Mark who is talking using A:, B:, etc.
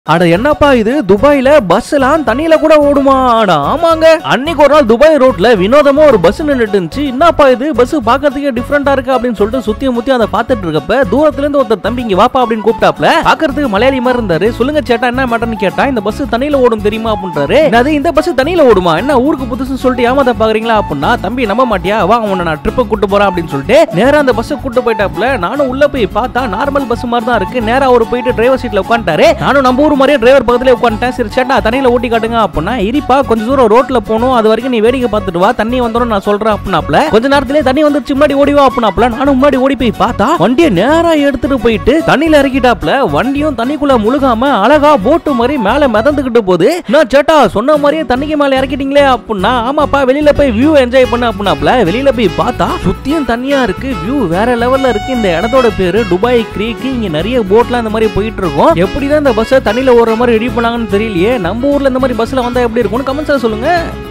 A: அட என்னப்பா இது துபாயில பஸ் எல்லாம் தண்ணியில கூட ஓடுமா அட ஆமாங்க அன்னைக்கு ஒரு நாள் துபாய் ரோட்ல வினோதமா ஒரு பஸ் நின்னுட்டு இருந்துச்சு என்னப்பா இது பஸ் பாக்கிறதுக்கே டிஃப்ரெண்டா இருக்கு அப்படின்னு சொல்லிட்டு சுத்தி முத்தி அதை பார்த்துட்டு இருக்கப்ப தூரத்துல இருந்து ஒருத்தர் தம்பி இங்க வாப்பா அப்படின்னு கூப்பிட்டாப்ல பாக்குறதுக்கு மலையாளி மாதிரி இருந்தாரு சொல்லுங்க சேட்டா என்ன மேட்டர்னு கேட்டா இந்த பஸ் தண்ணியில ஓடும் தெரியுமா அப்படின்றாரு அது இந்த பஸ் தண்ணியில ஓடுமா என்ன ஊருக்கு புதுசுன்னு சொல்லிட்டு ஏமாத்த பாக்குறீங்களா அப்படின்னா தம்பி நம்ப மாட்டியா வா உன்னை நான் ட்ரிப்பு கூட்டு போறேன் அப்படின்னு சொல்லிட்டு நேரா அந்த பஸ் கூட்டு போயிட்டாப்ல நானும் உள்ள போய் பார்த்தா நார்மல் பஸ் மாதிரி தான் இருக்கு நேரா அவர் போயிட்டு டிரைவர் சீட்ல உட்காந்துட்டாரு நானும் நம்ம ஊர் மாதிரியே டிரைவர் பக்கத்துல உட்காந்துட்டேன் சரி சேட்டா தண்ணியில ஓட்டி காட்டுங்க அப்படின்னா இரிப்பா கொஞ்சம் தூரம் ரோட்ல போகணும் அது வரைக்கும் நீ வேடிக்கை பார்த்துட்டு வா தண்ணி வந்துடும் நான் சொல்றேன் அப்படின்னாப்ல கொஞ்ச நேரத்திலே தண்ணி வந்துருச்சு முன்னாடி ஓடி வா அப்படின்னாப்ல நானும் முன்னாடி ஓடி போய் பார்த்தா வண்டியை நேரா எடுத்துட்டு போயிட்டு தண்ணியில இறக்கிட்டாப்ல வண்டியும் தண்ணிக்குள்ள முழுகாம அழகா போட்டு மாதிரி மேல மிதந்துகிட்டு போகுது நான் சேட்டா சொன்ன மாதிரியே தண்ணிக்கு மேல இறக்கிட்டீங்களே அப்படின்னா ஆமாப்பா வெளியில போய் வியூ என்ஜாய் பண்ண அப்படின்னாப்ல வெளியில போய் பார்த்தா சுத்தியும் தண்ணியா இருக்கு வியூ வேற லெவல்ல இருக்கு இந்த இடத்தோட பேரு துபாய் கிரீக் இங்க நிறைய போட்லாம் இந்த மாதிரி போயிட்டு இருக்கும் எப்படிதான் இந்த பஸ்ஸை தண்ணியில ஓடுற மாதிரி ரெடி பண்ணாங்கன்னு தெரியலையே நம்ம ஊர்ல இந்த மாதிரி பஸ்ல வந்தா எப்படி இருக்கும்னு கமெண்ட்ஸ்ல சொல்லுங்க